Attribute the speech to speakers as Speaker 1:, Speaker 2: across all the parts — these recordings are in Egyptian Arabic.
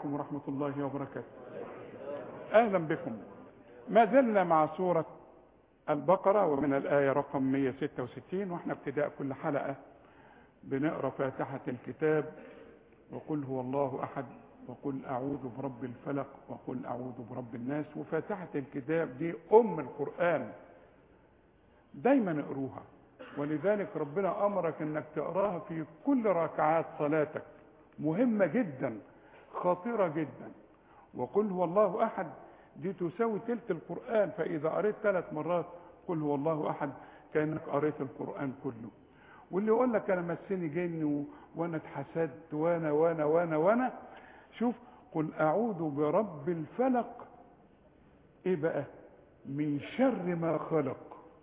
Speaker 1: عليكم ورحمة الله وبركاته أهلا بكم ما زلنا مع سورة البقرة ومن الآية رقم 166 واحنا ابتداء كل حلقة بنقرأ فاتحة الكتاب وقل هو الله أحد وقل أعوذ برب الفلق وقل أعوذ برب الناس وفاتحة الكتاب دي أم القرآن دايما اقروها ولذلك ربنا أمرك أنك تقراها في كل ركعات صلاتك مهمة جدا خطيرة جدا وقل هو الله أحد دي تساوي تلت القرآن فإذا قريت ثلاث مرات قل هو الله أحد كأنك قريت القرآن كله واللي يقول لك أنا مسني جن و... وأنا اتحسدت وأنا وأنا وأنا وأنا شوف قل أعوذ برب الفلق إيه بقى من شر ما خلق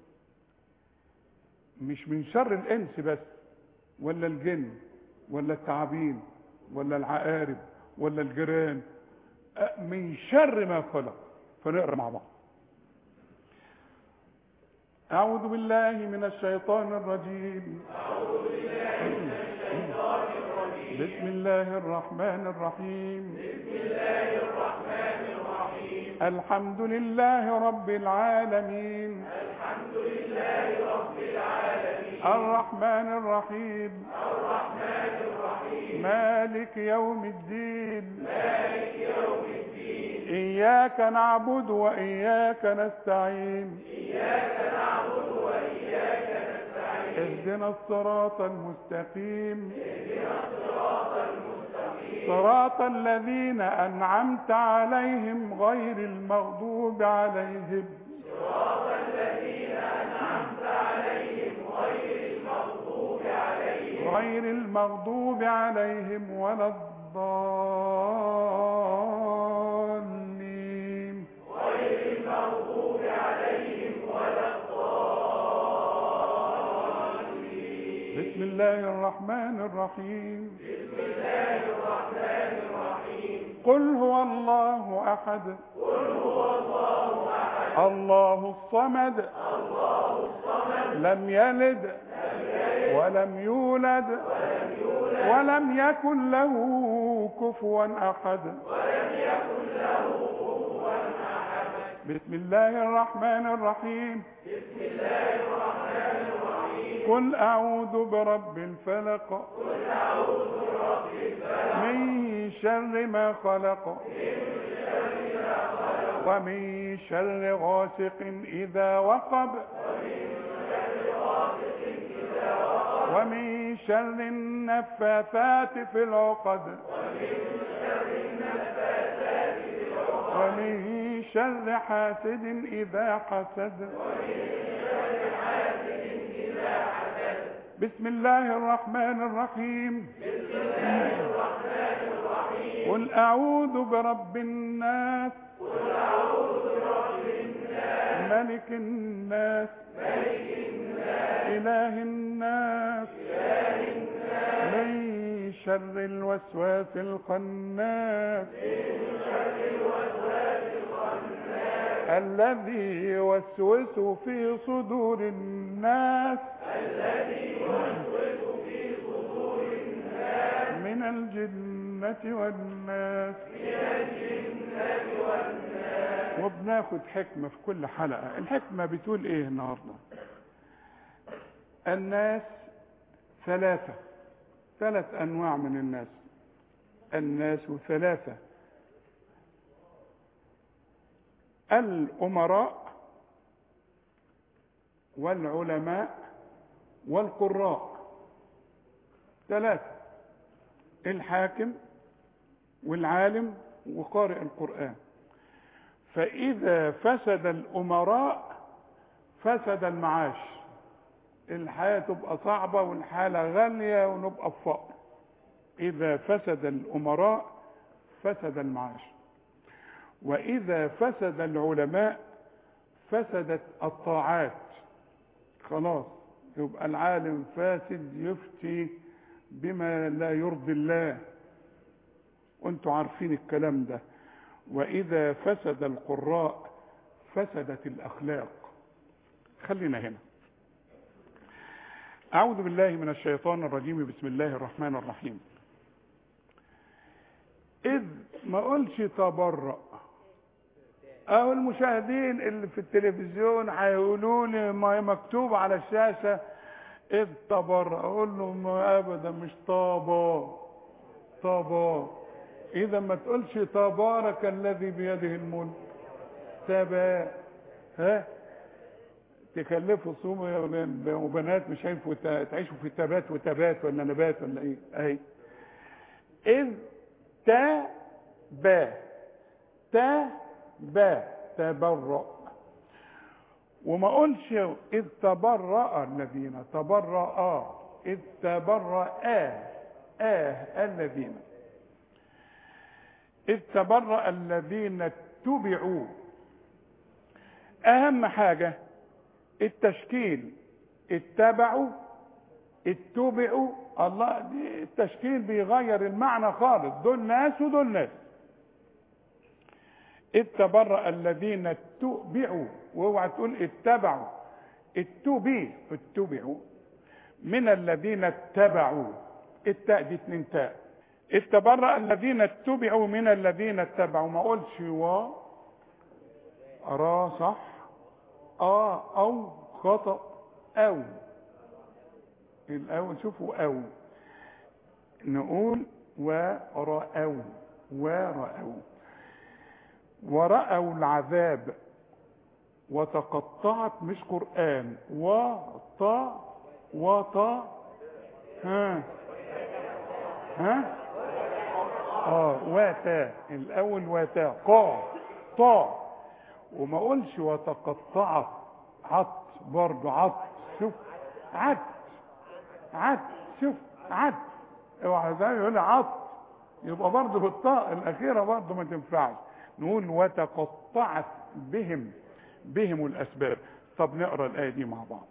Speaker 1: مش من شر الإنس بس ولا الجن ولا التعابين ولا العقارب ولا الجيران من شر ما خلق فنقرا مع بعض أعوذ بالله من الشيطان الرجيم
Speaker 2: أعوذ بالله من الشيطان الرجيم
Speaker 1: بسم الله الرحمن الرحيم
Speaker 2: بسم الله الرحمن الرحيم
Speaker 1: الحمد لله رب العالمين
Speaker 2: الحمد لله رب العالمين
Speaker 1: الرحمن الرحيم
Speaker 2: الرحمن الرحيم
Speaker 1: مالك يوم الدين
Speaker 2: مالك يوم الدين
Speaker 1: إياك نعبد وإياك نستعين
Speaker 2: إياك نعبد وإياك نستعين
Speaker 1: اهدنا الصراط المستقيم
Speaker 2: اهدنا الصراط المستقيم
Speaker 1: صراط الذين أنعمت عليهم غير المغضوب عليهم
Speaker 2: صراط الذين أنعمت عليهم غير المغضوب عليهم
Speaker 1: غير المغضوب عليهم ولا الضالين
Speaker 2: غير المغضوب عليهم ولا الضالين
Speaker 1: بسم الله الرحمن الرحيم
Speaker 2: بسم الله الرحمن الرحيم
Speaker 1: قل هو الله أحد
Speaker 2: قل هو الله أحد
Speaker 1: الله الصمد
Speaker 2: الله الصمد
Speaker 1: لم يلد
Speaker 2: لم يلد
Speaker 1: ولم يولد
Speaker 2: ولم يولد
Speaker 1: ولم يكن له كفوا أحد
Speaker 2: ولم يكن له كفوا أحد
Speaker 1: بسم الله الرحمن الرحيم
Speaker 2: بسم الله الرحمن الرحيم
Speaker 1: قل أعوذ برب الفلق
Speaker 2: قل أعوذ برب الفلق
Speaker 1: من شر ما خلق
Speaker 2: من شر ما خلق
Speaker 1: ومن شر غاسق إذا وقب
Speaker 2: ومن شر غاسق إذا وقب
Speaker 1: ومن شر النفاثات في العقد
Speaker 2: ومن شر النفاثات في العقد
Speaker 1: ومن شر حاسد إذا حسد
Speaker 2: ومن شر حاسد إذا حسد
Speaker 1: بسم الله الرحمن الرحيم
Speaker 2: بسم الله الرحمن الرحيم
Speaker 1: قل أعوذ برب الناس
Speaker 2: قل أعوذ برب الناس
Speaker 1: ملك الناس
Speaker 2: ملك الناس
Speaker 1: إله الناس
Speaker 2: إله الناس
Speaker 1: من شر الوسواس الخناس
Speaker 2: من شر الوسواس الخناس
Speaker 1: الذي يوسوس في صدور الناس
Speaker 2: الذي يوسوس في صدور الناس
Speaker 1: من الجنة والناس
Speaker 2: من الجنة والناس
Speaker 1: وبناخد حكمة في كل حلقة الحكمة بتقول ايه النهاردة الناس ثلاثة ثلاث انواع من الناس الناس ثلاثة الامراء والعلماء والقراء ثلاثة الحاكم والعالم وقارئ القرآن فإذا فسد الأمراء فسد المعاش الحياة تبقى صعبة والحالة غالية ونبقى في فقر إذا فسد الأمراء فسد المعاش وإذا فسد العلماء فسدت الطاعات خلاص يبقى العالم فاسد يفتي بما لا يرضي الله وانتوا عارفين الكلام ده واذا فسد القراء فسدت الاخلاق خلينا هنا اعوذ بالله من الشيطان الرجيم بسم الله الرحمن الرحيم اذ ما اقولش تبرأ او المشاهدين اللي في التلفزيون هيقولوا لي ما هي مكتوب على الشاشه اذ تبرأ اقول لهم ابدا مش طابا طابا اذا ما تقولش تبارك الذي بيده الملك تبا ها تكلفوا صوم وبنات مش هينفوا تعيشوا في تبات وتبات ولا نبات ولا ايه اهي اذ تبا تبا تبرأ وما اقولش اذ تبرأ الذين تبرأ اذ تبرأ آه الذين إذ تبرأ الذين اتبعوا أهم حاجة التشكيل اتبعوا اتبعوا الله دي التشكيل بيغير المعنى خالص دول ناس ودول ناس إذ تبرأ الذين اتبعوا واوعى تقول اتبعوا اتبي اتبعوا من الذين اتبعوا التاء دي اتنين تاء إذ تبرأ الذين اتبعوا من الذين اتبعوا ما اقولش و را صح اه او خطأ او الاول شوفوا او نقول ورأوا ورأوا ورأوا العذاب وتقطعت مش قرآن وطا وطا ها ها اه واتا الاول واتا قا طا وما اقولش وتقطعت عط برضو عط شوف عط عط شوف عط اوعى زي يقول عط يبقى برضو بالطاء الاخيره برضو ما تنفعش نقول وتقطعت بهم بهم الاسباب طب نقرا الايه دي مع بعض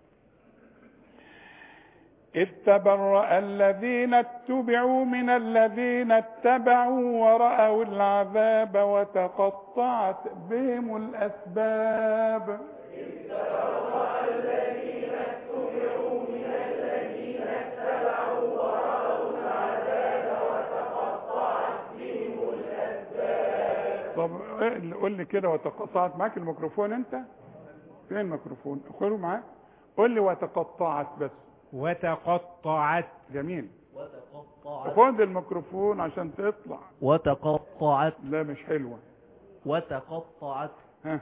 Speaker 1: إذ تبرأ الذين اتبعوا من الذين اتبعوا ورأوا العذاب وتقطعت بهم الأسباب
Speaker 2: إذ تبرأ الذين اتبعوا من الذين اتبعوا ورأوا العذاب وتقطعت بهم الأسباب
Speaker 1: طب إيه- قول لي كده وتقطعت معاك الميكروفون انت فين الميكروفون خده معاك قول لي وتقطعت بس
Speaker 3: وتقطعت
Speaker 1: جميل
Speaker 4: وتقطعت
Speaker 1: خد الميكروفون عشان تطلع
Speaker 4: وتقطعت
Speaker 1: لا مش حلوه
Speaker 4: وتقطعت
Speaker 1: ها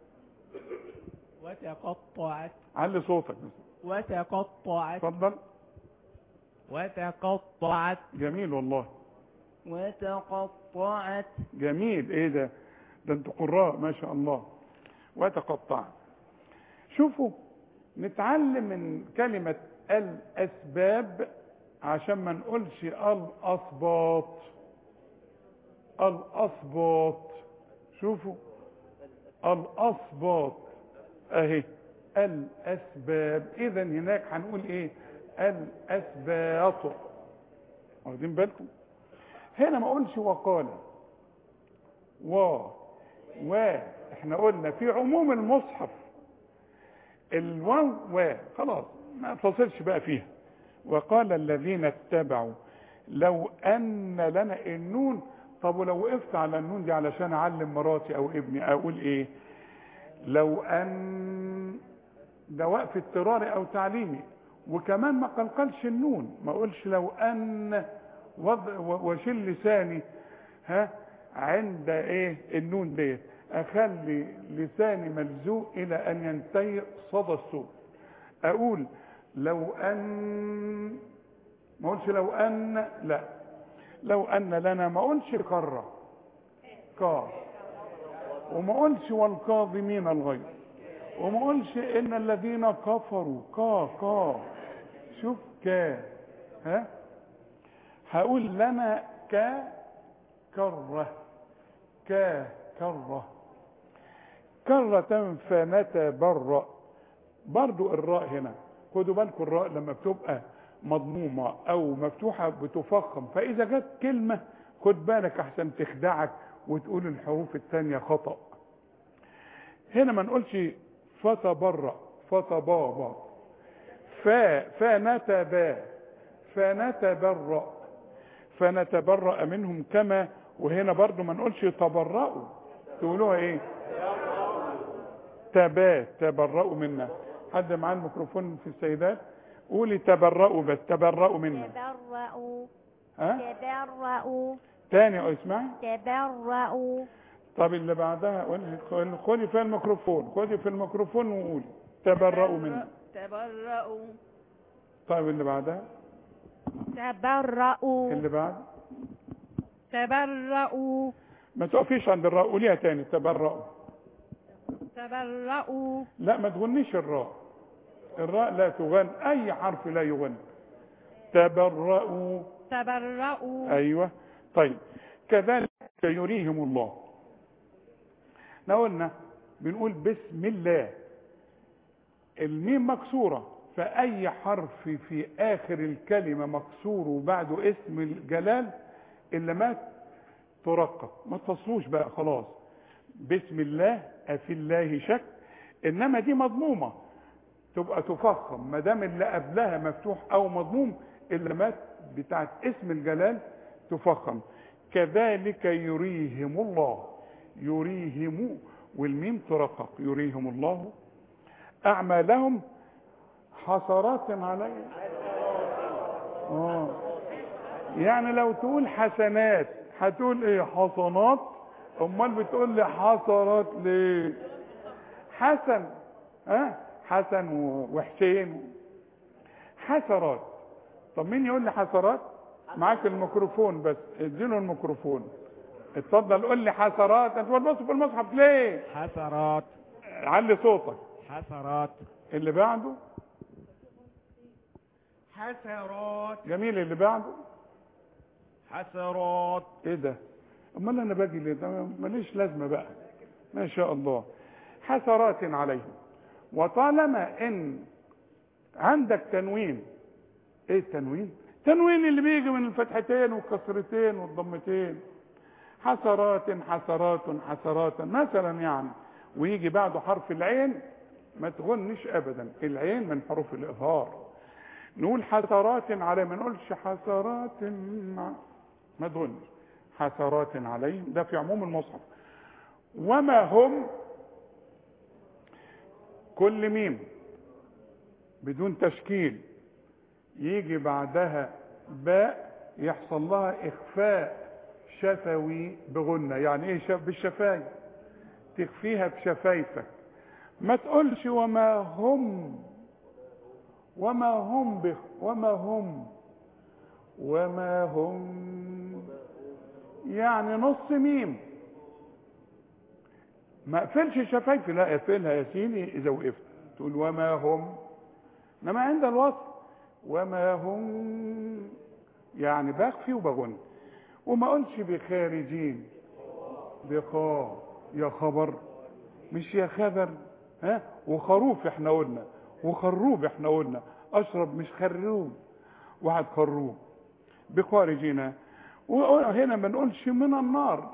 Speaker 3: وتقطعت
Speaker 1: علي صوتك بس
Speaker 3: وتقطعت
Speaker 1: اتفضل
Speaker 3: وتقطعت
Speaker 1: جميل والله
Speaker 4: وتقطعت
Speaker 1: جميل ايه ده ده انتوا قراء ما شاء الله وتقطع شوفوا نتعلم من كلمة الأسباب عشان ما نقولش الأسباط الأسباط شوفوا الأسباط أهي الأسباب إذا هناك هنقول إيه الأسباط واخدين بالكم هنا ما اقولش وقال و و احنا قلنا في عموم المصحف الواو و خلاص ما تصلش بقى فيها وقال الذين اتبعوا لو ان لنا النون طب ولو وقفت على النون دي علشان اعلم مراتي او ابني اقول ايه لو ان ده وقف اضطراري او تعليمي وكمان ما قلقلش النون ما اقولش لو ان وضع و- وشيل لساني ها عند ايه النون ديت اخلي لساني ملزوق الى ان ينتهي صدى الصوت اقول لو ان ما اقولش لو ان لا لو ان لنا ما اقولش كره كا وما اقولش والكاظمين الغيظ وما اقولش ان الذين كفروا كا كا شوف كا ها هقول لنا ك كرة ك كرة كرة فنتبرأ برضو الراء هنا خدوا بالكم الراء لما بتبقى مضمومة او مفتوحة بتفخم فاذا جت كلمة خد بالك احسن تخدعك وتقول الحروف التانية خطأ هنا ما نقولش فتبرأ فتبابا فا فنتبا فنتبرأ فنتبرأ منهم كما وهنا برضو ما نقولش تبرأوا تقولوها ايه تبا تبرأوا منا حد معاه الميكروفون في السيدات قولي تبرأوا بس تبرأوا منا
Speaker 2: تبرأوا
Speaker 1: ها
Speaker 2: تبرأوا
Speaker 1: تاني او اسمعي
Speaker 2: تبرأوا
Speaker 1: طب اللي بعدها قولي- خدي في الميكروفون خدي في الميكروفون وقولي تبرأوا منا
Speaker 5: تبرأوا
Speaker 1: طيب اللي بعدها
Speaker 2: تبرأوا
Speaker 1: اللي بعد
Speaker 5: تبرأوا
Speaker 1: ما تقفيش عند الراء قوليها تاني تبرأوا
Speaker 5: تبرأوا
Speaker 1: لا ما تغنيش الراء الراء لا تغن اي حرف لا يغن تبرأوا
Speaker 5: تبرأوا
Speaker 1: ايوه طيب كذلك يريهم الله احنا قلنا بنقول بسم الله الميم مكسوره فاي حرف في اخر الكلمه مكسور وبعده اسم الجلال الا ما ترقق ما تفصلوش بقى خلاص بسم الله افي الله شك انما دي مضمومه تبقى تفخم ما دام اللي قبلها مفتوح او مضموم الا ما بتاعت اسم الجلال تفخم كذلك يريهم الله يريهم والميم ترقق يريهم الله اعمالهم حسرات عليه اه يعني لو تقول حسنات هتقول ايه حسنات امال بتقول لي حسرات ليه حسن ها حسن و- وحسين حسرات طب مين يقول لي حسرات معاك الميكروفون بس اديله الميكروفون اتفضل قول لي حسرات انت بتبص في المصحف ليه
Speaker 3: حسرات
Speaker 1: علي صوتك
Speaker 3: حسرات
Speaker 1: اللي بعده
Speaker 3: حسرات
Speaker 1: جميل اللي بعده
Speaker 3: حسرات
Speaker 1: ايه ده امال انا باجي ليه ده ماليش لازمه بقى ما شاء الله حسرات عليهم وطالما ان عندك تنوين ايه التنوين تنوين اللي بيجي من الفتحتين والكسرتين والضمتين حسرات حسرات حسرات مثلا يعني ويجي بعده حرف العين ما تغنش ابدا العين من حروف الاظهار نقول حسرات عليه ما نقولش حسرات مع ما تغنش حسرات عليهم ده في عموم المصحف وما هم كل ميم بدون تشكيل يجي بعدها باء يحصل لها اخفاء شفوي بغنة يعني ايه شف بالشفايف تخفيها بشفايفك ما تقولش وما هم وما هم بخ وما هم وما هم يعني نص ميم ما اقفلش شفايفي لا اقفلها يا سيدي اذا وقفت تقول وما هم انما عند الوصف وما هم يعني بخفي وبغن وما اقولش بخارجين بخا يا خبر مش يا خبر ها وخروف احنا قلنا وخروب احنا قلنا اشرب مش خروب واحد خروب بخارجين وهنا ما نقولش من النار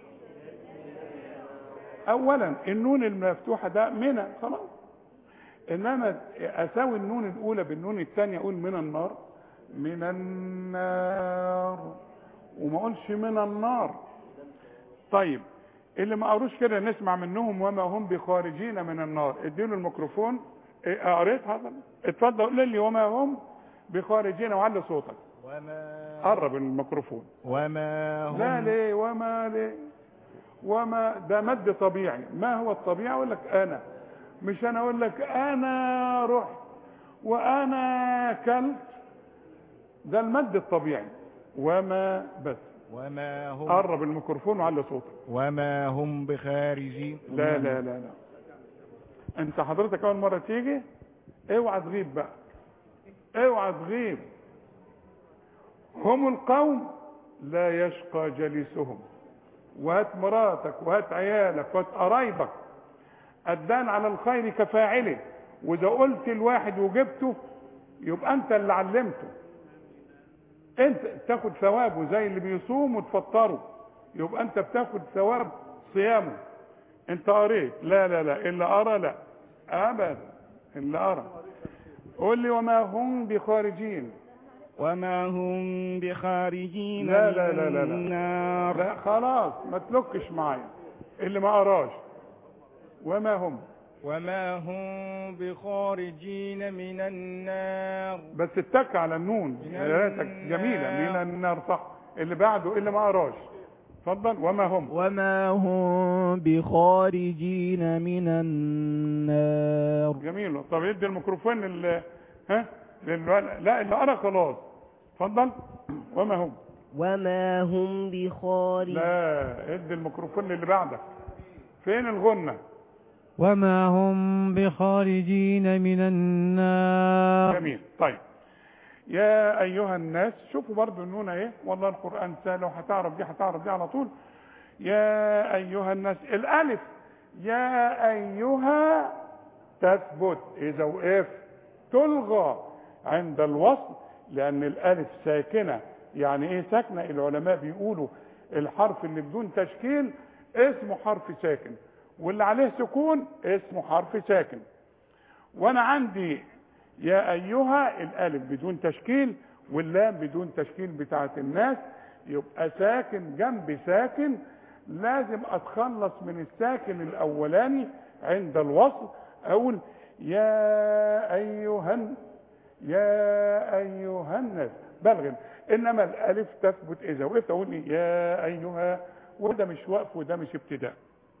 Speaker 1: اولا النون المفتوحه ده من خلاص انما اساوي النون الاولى بالنون الثانيه اقول من النار من النار وما اقولش من النار طيب اللي ما قروش كده نسمع منهم وما هم بخارجين من النار اديله الميكروفون إيه، قريت هذا اتفضل قول لي وما هم بخارجين وعلي صوتك
Speaker 3: وما
Speaker 1: قرب الميكروفون
Speaker 3: وما هم
Speaker 1: لا ليه وما ليه وما ده مد طبيعي ما هو الطبيعي اقول لك انا مش انا اقول لك انا رحت وانا كلت ده المد الطبيعي وما بس
Speaker 3: وما هم
Speaker 1: قرب الميكروفون وعلي صوتك
Speaker 3: وما هم بخارجين
Speaker 1: لا لا لا لا انت حضرتك اول مره تيجي اوعى تغيب بقى اوعى تغيب هم القوم لا يشقى جليسهم وهات مراتك وهات عيالك وهات قرايبك الدال على الخير كفاعله واذا قلت الواحد وجبته يبقى انت اللي علمته انت تاخد ثوابه زي اللي بيصوم وتفطره يبقى انت بتاخد ثواب صيامه انت قريت لا لا لا اللي ارى لا ابدا اللي ارى قول لي وما هم بخارجين
Speaker 3: وما هم بخارجين
Speaker 1: لا لا لا لا
Speaker 3: من
Speaker 1: لا.
Speaker 3: النار
Speaker 1: لا خلاص ما تلكش معايا اللي ما قراش وما هم
Speaker 3: وما هم بخارجين من النار
Speaker 1: بس اتك على النون
Speaker 3: من
Speaker 1: يا ريتك
Speaker 3: النار.
Speaker 1: جميله من النار صح اللي بعده اللي ما قراش اتفضل وما هم
Speaker 4: وما هم بخارجين من النار
Speaker 1: جميل طب ادي الميكروفون لل ها للولد لا اللي قرا خلاص اتفضل وما هم
Speaker 6: وما هم بخارج
Speaker 1: لا ادي الميكروفون للي بعدك فين الغنة
Speaker 7: وما هم بخارجين من النار
Speaker 1: جميل طيب يا ايها الناس شوفوا برضو النون ايه والله القران سهل وهتعرف دي هتعرف دي على طول يا ايها الناس الالف يا ايها تثبت اذا وقفت تلغى عند الوصل لان الالف ساكنه يعني ايه ساكنه العلماء بيقولوا الحرف اللي بدون تشكيل اسمه حرف ساكن واللي عليه سكون اسمه حرف ساكن وانا عندي يا ايها الالف بدون تشكيل واللام بدون تشكيل بتاعت الناس يبقى ساكن جنب ساكن لازم اتخلص من الساكن الاولاني عند الوصل اقول يا ايها الن- يا ايها الناس بلغم انما الالف تثبت اذا وقفت اقول إيه؟ يا ايها وده مش وقف وده مش ابتداء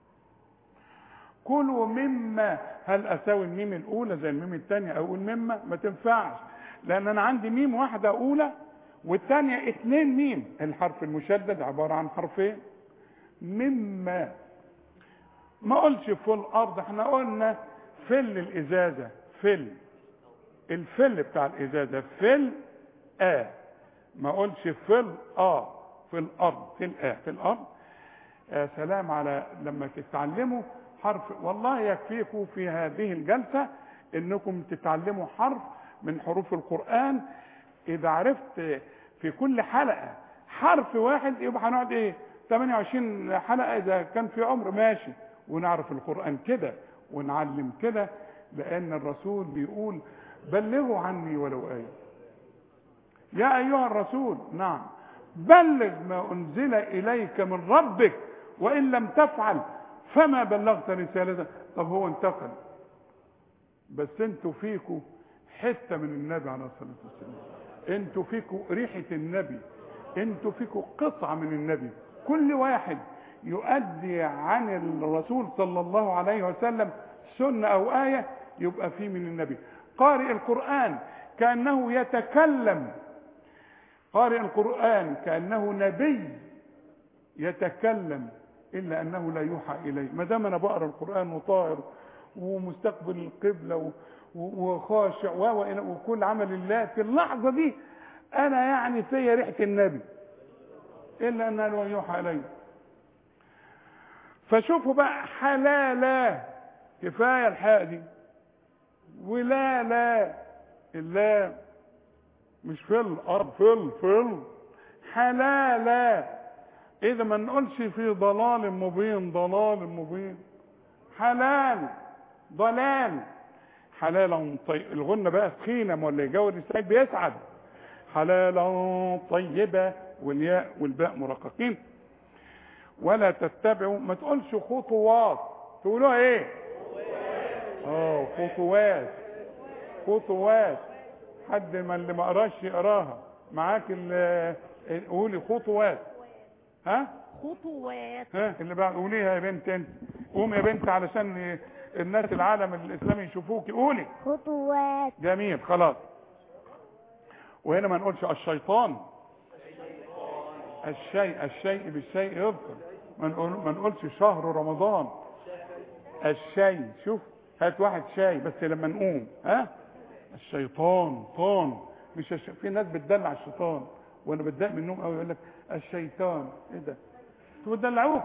Speaker 1: كلوا مما هل اساوي الميم الاولى زي الميم الثانيه اقول مما ما تنفعش لان انا عندي ميم واحده اولى والثانيه اتنين ميم الحرف المشدد عباره عن حرفين مما ما قلش في الارض احنا قلنا فل الازازه فل الفل بتاع الازازه فل اه ما قلش فل اه في الارض في الاه في الارض يا سلام على لما تتعلموا حرف والله يكفيكم في هذه الجلسة انكم تتعلموا حرف من حروف القرآن اذا عرفت في كل حلقة حرف واحد يبقى هنقعد ايه 28 حلقة اذا كان في عمر ماشي ونعرف القرآن كده ونعلم كده لان الرسول بيقول بلغوا عني ولو آية يا ايها الرسول نعم بلغ ما انزل اليك من ربك وان لم تفعل فما بلغت رسالته طب هو انتقل بس انتوا فيكوا حته من النبي عليه الصلاه والسلام انتوا فيكوا ريحه النبي انتوا فيكوا قطعه من النبي كل واحد يؤدي عن الرسول صلى الله عليه وسلم سنه او ايه يبقى فيه من النبي قارئ القران كانه يتكلم قارئ القرآن كأنه نبي يتكلم إلا أنه لا يوحى إليه ما دام أنا بقرأ القرآن وطاهر ومستقبل القبلة و- و- وخاشع و- و- وكل عمل الله في اللحظة دي أنا يعني فيا ريحة النبي إلا أنه لا يوحى إليه فشوفوا بقى حلالا كفاية الحاء دي ولا لا اللام مش في الارض فل فل حلالا اذا ما نقولش في ضلال مبين ضلال مبين حلال ضلال حلالا طيب الغنة بقى تخينة ما اللي يجاوب السعيد بيسعد حلالا طيبة والياء والباء مرققين ولا تتبعوا ما تقولش خطوات تقولوها ايه اه خطوات خطوات حد ما اللي ما قراش يقراها معاك ال- قولي خطوات ها
Speaker 5: خطوات
Speaker 1: ها اللي بعد قوليها يا بنت انت قوم يا بنت علشان الناس العالم الاسلامي يشوفوكي قولي
Speaker 6: خطوات
Speaker 1: جميل خلاص وهنا ما نقولش الشيطان الشيء الشيء بالشيء يذكر ما نقول ما نقولش شهر رمضان الشيء شوف هات واحد شاي بس لما نقوم ها الشيطان طان مش الش... في ناس بتدلع الشيطان وانا بتضايق منهم قوي يقول لك الشيطان ايه ده انتوا بتدلعوه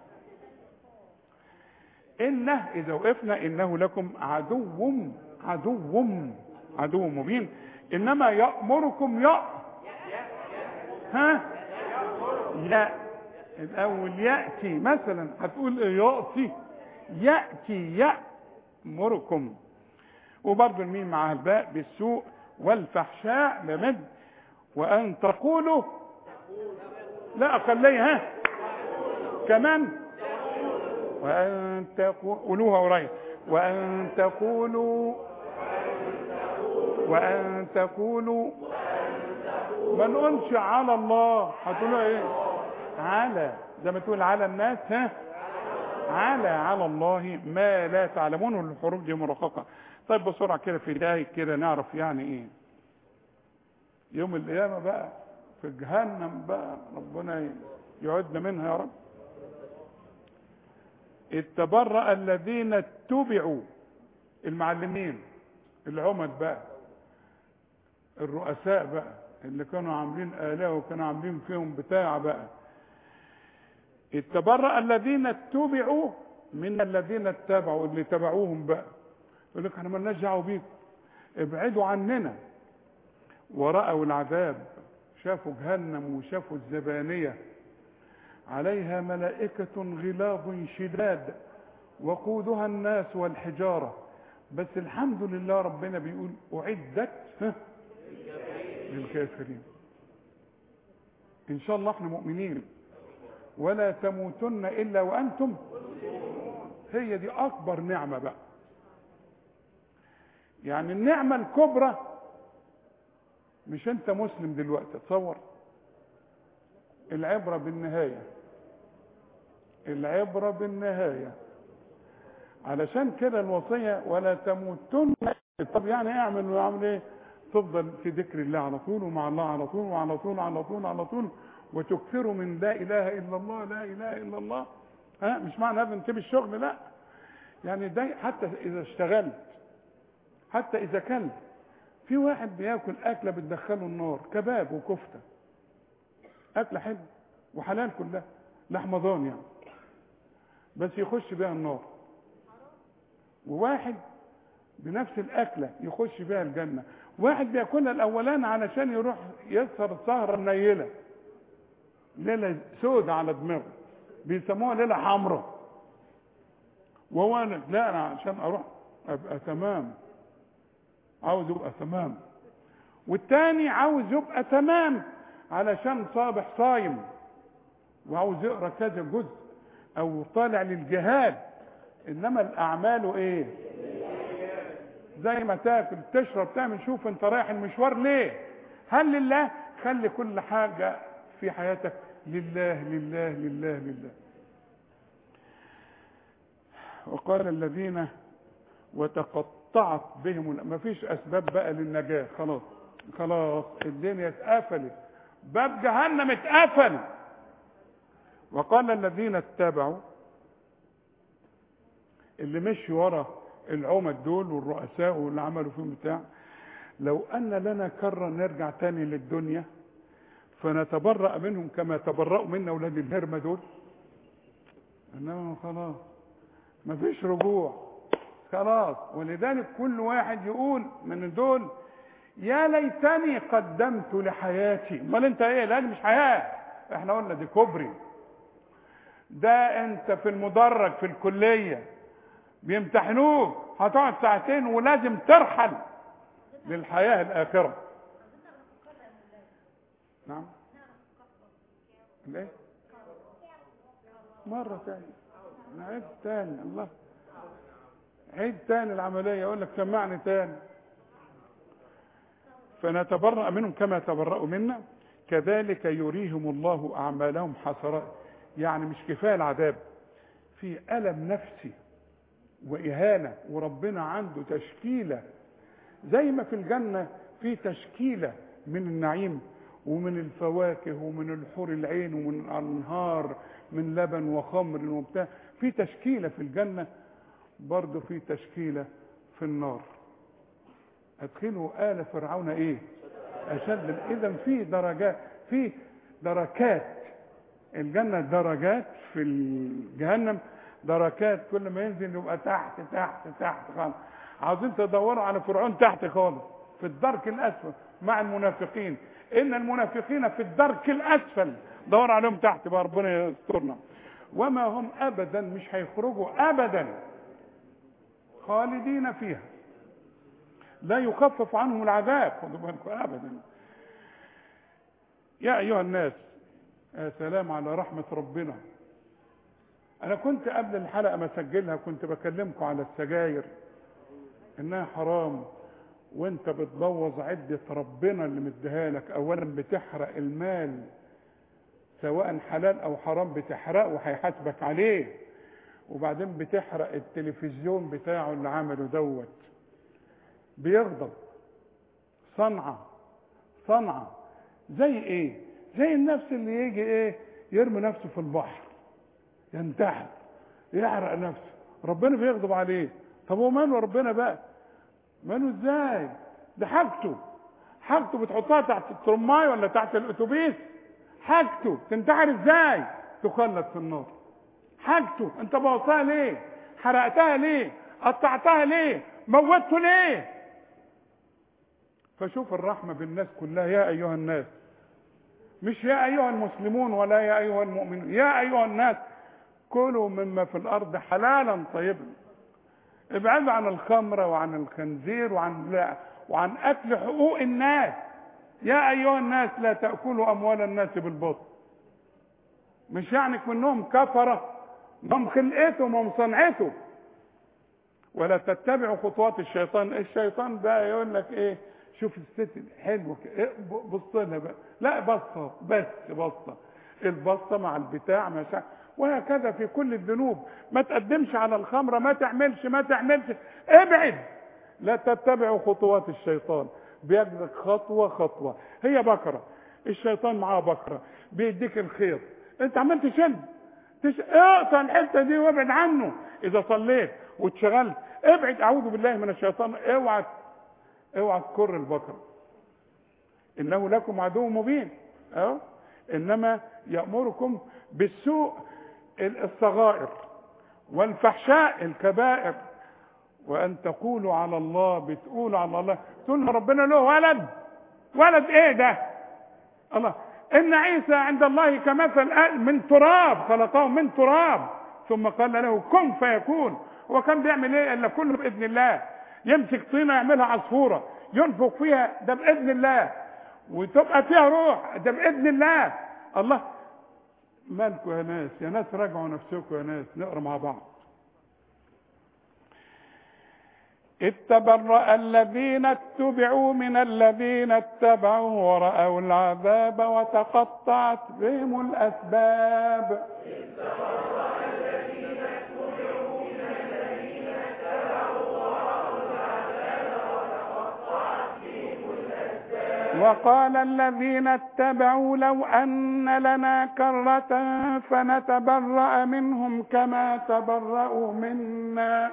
Speaker 1: انه اذا وقفنا انه لكم عدو عدو عدو مبين انما يامركم يأ ها لا الاول ياتي مثلا هتقول إيه ياتي ياتي يامركم وبرضه الميم مع الباء بالسوء والفحشاء بمد وأن تقولوا لا خليها ها كمان وأن تقولوا قولوها قريب وأن تقولوا وأن تقولوا ما نقولش على الله هتقولوا ايه على زي ما تقول على الناس ها على على الله ما لا تعلمون والحروف دي مرققه طيب بسرعه كده في دقايق كده نعرف يعني ايه يوم القيامه بقى في جهنم بقى ربنا يعدنا منها يا رب اتبرأ الذين اتبعوا المعلمين العمد بقى الرؤساء بقى اللي كانوا عاملين آلهة وكانوا عاملين فيهم بتاع بقى اتبرأ الذين اتبعوا من الذين اتبعوا اللي تبعوهم بقى يقول لك احنا مالناش دعوه بيكم ابعدوا عننا ورأوا العذاب شافوا جهنم وشافوا الزبانية عليها ملائكة غلاظ شداد وقودها الناس والحجارة بس الحمد لله ربنا بيقول أعدت ها، للكافرين إن شاء الله احنا مؤمنين ولا تموتن إلا وأنتم هي دي أكبر نعمة بقى يعني النعمة الكبرى مش أنت مسلم دلوقتي تصور العبرة بالنهاية العبرة بالنهاية علشان كده الوصية ولا تموتن طب يعني اعمل واعمل ايه تفضل في ذكر الله على طول ومع الله على طول وعلى طول على طول على طول وتكثروا من لا اله الا الله لا اله الا الله ها مش معنى هذا انت الشغل لا يعني ده حتى اذا اشتغلت حتى اذا كلت في واحد بياكل اكله بتدخله النار كباب وكفته اكله حلوه وحلال كلها لحمه ضان يعني بس يخش بيها النار وواحد بنفس الاكله يخش بيها الجنه واحد بياكلها الاولان علشان يروح يسهر السهره منيله ليله سودة على دماغه بيسموها ليله حمراء وهو قال لا انا عشان اروح ابقى تمام عاوز يبقى تمام والتاني عاوز يبقى تمام علشان صابح صايم وعاوز يقرا كذا جزء او طالع للجهاد انما الاعمال ايه زي ما تاكل تشرب تعمل شوف انت رايح المشوار ليه هل لله خلي كل حاجة في حياتك لله لله لله لله وقال الذين وتقطعت بهم ما فيش اسباب بقى للنجاة خلاص خلاص الدنيا اتقفلت باب جهنم اتقفل وقال الذين اتبعوا اللي مشي ورا العمد دول والرؤساء واللي عملوا فيهم بتاع لو ان لنا كرة نرجع تاني للدنيا فنتبرأ منهم كما تبرأوا منا اولاد الهرمة دول انما خلاص مفيش رجوع خلاص ولذلك كل واحد يقول من دول يا ليتني قدمت لحياتي امال انت ايه لا دي مش حياه احنا قلنا دي كوبري ده انت في المدرج في الكليه بيمتحنوك هتقعد ساعتين ولازم ترحل للحياه الاخره نعم ليه مرة تانية نعيد تاني الله عيد تاني العملية يقول لك سمعني تاني فنتبرأ منهم كما تبرأوا منا كذلك يريهم الله أعمالهم حسرات يعني مش كفاية العذاب في ألم نفسي وإهانة وربنا عنده تشكيلة زي ما في الجنة في تشكيلة من النعيم ومن الفواكه ومن الحور العين ومن الأنهار من لبن وخمر وبتاع في تشكيلة في الجنة برضه في تشكيلة في النار ادخلوا آل فرعون ايه اشد اذا في درجات في دركات الجنة درجات في الجهنم دركات كل ما ينزل يبقى تحت تحت تحت خالص عاوزين تدوروا على فرعون تحت خالص في الدرك الاسفل مع المنافقين ان المنافقين في الدرك الاسفل دور عليهم تحت بقى ربنا يسترنا وما هم ابدا مش هيخرجوا ابدا خالدين فيها لا يخفف عنهم العذاب خدوا بالكم ابدا يا ايها الناس يا سلام على رحمة ربنا انا كنت قبل الحلقة ما اسجلها كنت بكلمكم على السجاير انها حرام وانت بتبوظ عدة ربنا اللي مديها لك اولا بتحرق المال سواء حلال او حرام بتحرقه وهيحاسبك عليه وبعدين بتحرق التلفزيون بتاعه اللي عمله دوت بيغضب صنعة صنعة زي ايه زي النفس اللي يجي ايه يرمي نفسه في البحر ينتحر يحرق نفسه ربنا بيغضب عليه طب هو ماله ربنا بقى ماله ازاي ده حاجته حاجته بتحطها تحت الترماي ولا تحت الاتوبيس حاجته تنتحر ازاي تخلد في النار حاجته انت بوظتها ليه حرقتها ليه قطعتها ليه موتته ليه فشوف الرحمة بالناس كلها يا أيها الناس مش يا أيها المسلمون ولا يا أيها المؤمنون يا أيها الناس كلوا مما في الأرض حلالا طيبا ابعدوا عن الخمرة وعن الخنزير وعن لا وعن أكل حقوق الناس يا أيها الناس لا تأكلوا أموال الناس بالباطل مش يعني منهم كفرة هم خلقته هم صنعته ولا تتبعوا خطوات الشيطان الشيطان بقى يقول لك ايه شوف الست حلوه كده إيه بص لها بقى لا بصه بس بصه البصه مع البتاع مش عارف. وهكذا في كل الذنوب ما تقدمش على الخمره ما تعملش ما تعملش ابعد لا تتبعوا خطوات الشيطان بياخدك خطوه خطوه هي بكره الشيطان معاه بكره بيديك الخير انت عمال تشد تش... اقطع الحته دي وابعد عنه اذا صليت واتشغلت ابعد اعوذ بالله من الشيطان اوعى اوعى تكر البقره انه لكم عدو مبين اه انما يامركم بالسوء الصغائر والفحشاء الكبائر وان تقولوا على الله بتقولوا على الله تقول ربنا له ولد ولد ايه ده الله ان عيسى عند الله كمثل من تراب خلقه من تراب ثم قال له كن فيكون هو كان بيعمل ايه الا كله باذن الله يمسك طينه يعملها عصفوره ينفخ فيها ده باذن الله وتبقى فيها روح ده باذن الله الله مالكم يا ناس يا ناس راجعوا نفسكم يا ناس نقرا مع بعض إذ تبرأ الذين اتبعوا من الذين اتبعوا ورأوا العذاب وتقطعت بهم الأسباب وقال الذين اتبعوا لو أن لنا كرة فنتبرأ منهم كما تبرأوا منا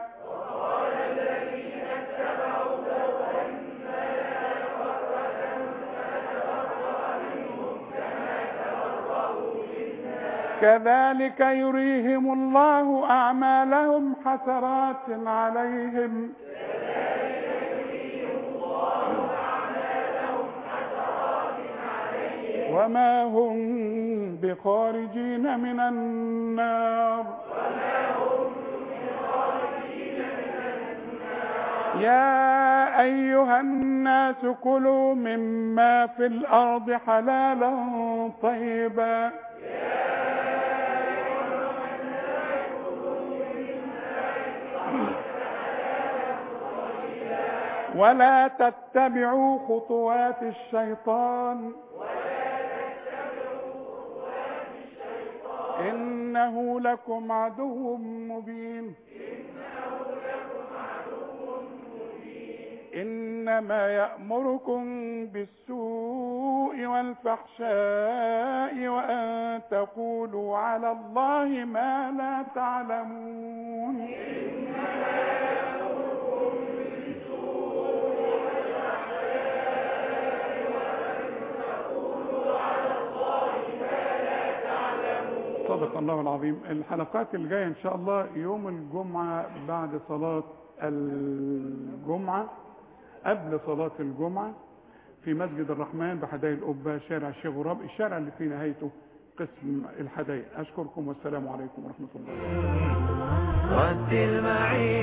Speaker 1: كذلك يريهم الله أعمالهم حسرات عليهم وما هم بخارجين من النار يا أيها الناس كلوا مما في الأرض حلالا طيبا ولا تتبعوا خطوات الشيطان إنه لكم عدو مبين إنما يأمركم بالسوء والفحشاء وأن تقولوا على الله ما لا تعلمون صدق الله العظيم الحلقات الجاية إن شاء الله يوم الجمعة بعد صلاة الجمعة قبل صلاة الجمعة في مسجد الرحمن بحدائق القبة شارع الشيخ غراب الشارع اللي في نهايته قسم الحدائق أشكركم والسلام عليكم ورحمة الله
Speaker 2: رتل معي